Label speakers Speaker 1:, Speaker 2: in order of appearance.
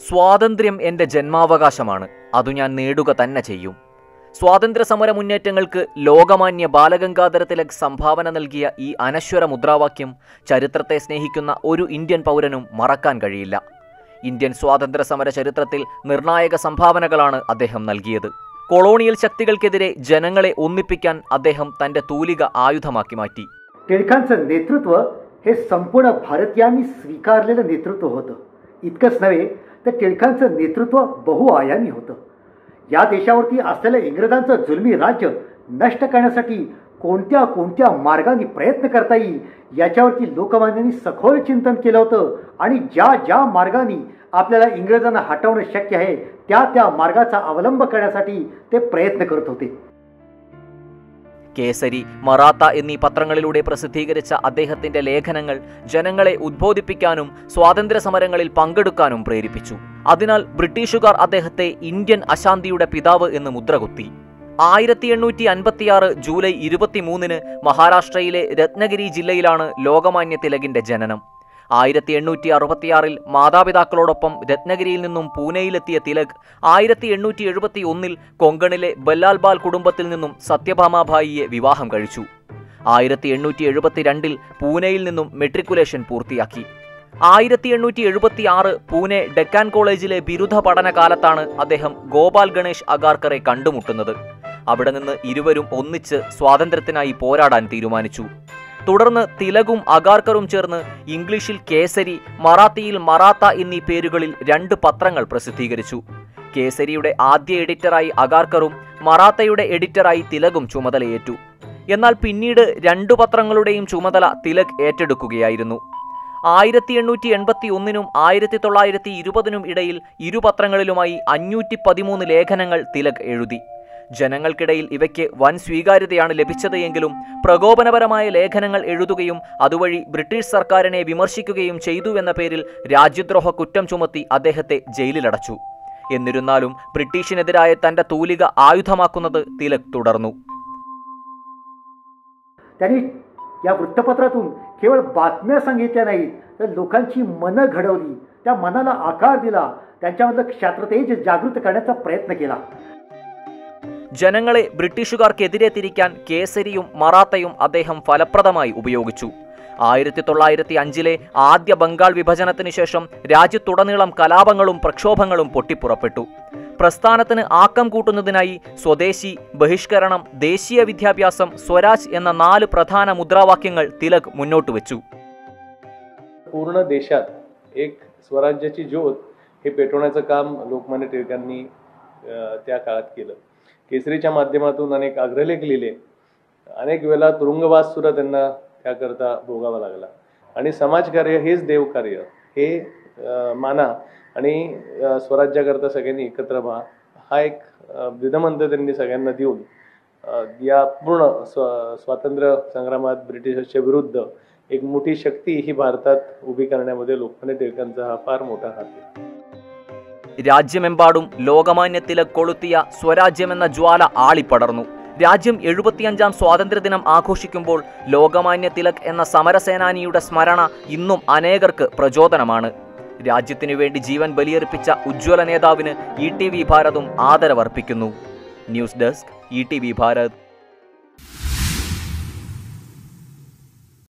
Speaker 1: സ്വാതന്ത്ര്യം എൻ്റെ ജന്മാവകാശമാണ് അതു ഞാൻ നേടുക തന്നെ ചെയ്യും സ്വാതന്ത്ര്യ സമര മുന്നേറ്റങ്ങൾക്ക് ലോകമാന്യ ബാലഗംഗാധര തിലക് സംഭാവന നൽകിയ ഈ അനശ്വര മുദ്രാവാക്യം ചരിത്രത്തെ സ്നേഹിക്കുന്ന ഒരു ഇന്ത്യൻ പൗരനും മറക്കാൻ കഴിയില്ല ഇന്ത്യൻ സ്വാതന്ത്ര്യ സമര ചരിത്രത്തിൽ നിർണായക സംഭാവനകളാണ് അദ്ദേഹം നൽകിയത് കൊളോണിയൽ ശക്തികൾക്കെതിരെ ജനങ്ങളെ ഒന്നിപ്പിക്കാൻ അദ്ദേഹം തന്റെ തൂലിക ആയുധമാക്കി മാറ്റി
Speaker 2: टिळकांचं नेतृत्व हे संपूर्ण भारतीयांनी स्वीकारलेलं नेतृत्व होतं इतकंच नव्हे तर टिळकांचं नेतृत्व बहुआयामी होतं या देशावरती असलेलं इंग्रजांचं जुलमी राज्य नष्ट करण्यासाठी कोणत्या कोणत्या मार्गाने प्रयत्न करता येईल याच्यावरती लोकमान्यांनी सखोल चिंतन केलं होतं आणि ज्या ज्या मार्गाने आपल्याला इंग्रजांना हटवणं शक्य आहे त्या त्या मार्गाचा अवलंब करण्यासाठी ते प्रयत्न करत होते
Speaker 1: കേസരി മറാത്ത എന്നീ പത്രങ്ങളിലൂടെ പ്രസിദ്ധീകരിച്ച അദ്ദേഹത്തിന്റെ ലേഖനങ്ങൾ ജനങ്ങളെ ഉദ്ബോധിപ്പിക്കാനും സ്വാതന്ത്ര്യ സമരങ്ങളിൽ പങ്കെടുക്കാനും പ്രേരിപ്പിച്ചു അതിനാൽ ബ്രിട്ടീഷുകാർ അദ്ദേഹത്തെ ഇന്ത്യൻ അശാന്തിയുടെ പിതാവ് എന്ന് മുദ്രകുത്തി ആയിരത്തി എണ്ണൂറ്റി അൻപത്തിയാറ് ജൂലൈ ഇരുപത്തിമൂന്നിന് മഹാരാഷ്ട്രയിലെ രത്നഗിരി ജില്ലയിലാണ് ലോകമാന്യ തിലകിന്റെ ജനനം ആയിരത്തി എണ്ണൂറ്റി അറുപത്തിയാറിൽ മാതാപിതാക്കളോടൊപ്പം രത്നഗിരിയിൽ നിന്നും പൂനെയിലെത്തിയ തിലക് ആയിരത്തി എണ്ണൂറ്റി എഴുപത്തി ഒന്നിൽ കൊങ്കണിലെ ബല്ലാൽബാൽ കുടുംബത്തിൽ നിന്നും സത്യഭാമാഭായിയെ വിവാഹം കഴിച്ചു ആയിരത്തി എണ്ണൂറ്റി എഴുപത്തിരണ്ടിൽ പൂനെയിൽ നിന്നും മെട്രിക്കുലേഷൻ പൂർത്തിയാക്കി ആയിരത്തി എണ്ണൂറ്റി എഴുപത്തി ആറ് പൂനെ ഡെക്കാൻ കോളേജിലെ ബിരുദ പഠന കാലത്താണ് അദ്ദേഹം ഗോപാൽ ഗണേഷ് അഗാർക്കറെ കണ്ടുമുട്ടുന്നത് അവിടെ നിന്ന് ഇരുവരും ഒന്നിച്ച് സ്വാതന്ത്ര്യത്തിനായി പോരാടാൻ തീരുമാനിച്ചു തുടർന്ന് തിലകും അഗാർക്കറും ചേർന്ന് ഇംഗ്ലീഷിൽ കേസരി മറാത്തിയിൽ മറാത്ത എന്നീ പേരുകളിൽ രണ്ട് പത്രങ്ങൾ പ്രസിദ്ധീകരിച്ചു കേസരിയുടെ ആദ്യ എഡിറ്ററായി അഗാർക്കറും മറാത്തയുടെ എഡിറ്ററായി തിലകും ചുമതലയേറ്റു എന്നാൽ പിന്നീട് രണ്ടു പത്രങ്ങളുടെയും ചുമതല തിലക് ഏറ്റെടുക്കുകയായിരുന്നു ആയിരത്തി എണ്ണൂറ്റി എൺപത്തി ഒന്നിനും ആയിരത്തി തൊള്ളായിരത്തി ഇരുപതിനും ഇടയിൽ ഇരു പത്രങ്ങളിലുമായി അഞ്ഞൂറ്റി പതിമൂന്ന് ലേഖനങ്ങൾ തിലക് എഴുതി ജനങ്ങൾക്കിടയിൽ ഇവയ്ക്ക് വൻ സ്വീകാര്യതയാണ് ലഭിച്ചത് എങ്കിലും പ്രകോപനപരമായ ലേഖനങ്ങൾ എഴുതുകയും അതുവഴി ബ്രിട്ടീഷ് സർക്കാരിനെ വിമർശിക്കുകയും ചെയ്തുവെന്ന പേരിൽ രാജ്യദ്രോഹ കുറ്റം ചുമത്തി അദ്ദേഹത്തെ ജയിലിലടച്ചു എന്നിരുന്നാലും ബ്രിട്ടീഷിനെതിരായ തന്റെ തൂലിക ആയുധമാക്കുന്നത് തിലക് തുടർന്നു
Speaker 2: त्यांनी या वृत्तपत्रातून केवळ बातम्या सांगितल्या नाहीत तर लोकांची मनं घडवली त्या मनाला आकार दिला त्यांच्यामधलं क्षात्रतेज जागृत करण्याचा प्रयत्न केला
Speaker 1: ജനങ്ങളെ ബ്രിട്ടീഷുകാർക്കെതിരെ തിരിക്കാൻ കേസരിയും മറാത്തയും അദ്ദേഹം ഫലപ്രദമായി ഉപയോഗിച്ചു ആയിരത്തി തൊള്ളായിരത്തി അഞ്ചിലെ ആദ്യ ബംഗാൾ വിഭജനത്തിന് ശേഷം രാജ്യത്തുടനീളം കലാപങ്ങളും പ്രക്ഷോഭങ്ങളും പൊട്ടിപ്പുറപ്പെട്ടു പ്രസ്ഥാനത്തിന് ആക്കം കൂട്ടുന്നതിനായി സ്വദേശി ബഹിഷ്കരണം ദേശീയ വിദ്യാഭ്യാസം സ്വരാജ് എന്ന നാല് പ്രധാന മുദ്രാവാക്യങ്ങൾ തിലക് മുന്നോട്ട് വെച്ചു
Speaker 3: पूर्ण देशात एक स्वराज्याची ज्योत हे पेटवण्याचं काम लोकमान्य टिळकांनी अ, त्या काळात केलं केसरीच्या माध्यमातून अनेक अग्रलेख लिहिले अनेक वेळेला तुरुंगवास सुद्धा त्यांना त्याकरता भोगावा लागला आणि समाजकार्य हेच देवकार्य हे अ, माना आणि अ, स्वराज्याकरता सगळ्यांनी एकत्र व्हा हा एक अ, विधमंत्र त्यांनी सगळ्यांना देऊन अ, या पूर्ण स्व स्वातंत्र्य संग्रामात ब्रिटिशांच्या विरुद्ध एक मोठी शक्ती ही भारतात उभी करण्यामध्ये लोकमान्य टिळकांचा हा फार मोठा हात आहे
Speaker 1: രാജ്യമെമ്പാടും ലോകമാന്യ തിലക് കൊളുത്തിയ സ്വരാജ്യമെന്ന ജ്വാല ആളിപ്പടർന്നു രാജ്യം എഴുപത്തിയഞ്ചാം സ്വാതന്ത്ര്യദിനം ആഘോഷിക്കുമ്പോൾ ലോകമാന്യ തിലക് എന്ന സമരസേനാനിയുടെ സ്മരണ ഇന്നും അനേകർക്ക് പ്രചോദനമാണ് രാജ്യത്തിനു വേണ്ടി ജീവൻ ബലിയർപ്പിച്ച ഉജ്ജ്വല നേതാവിന് ഇ ടി വി ഭാരതും ആദരവർപ്പിക്കുന്നു news desk E T V Bharat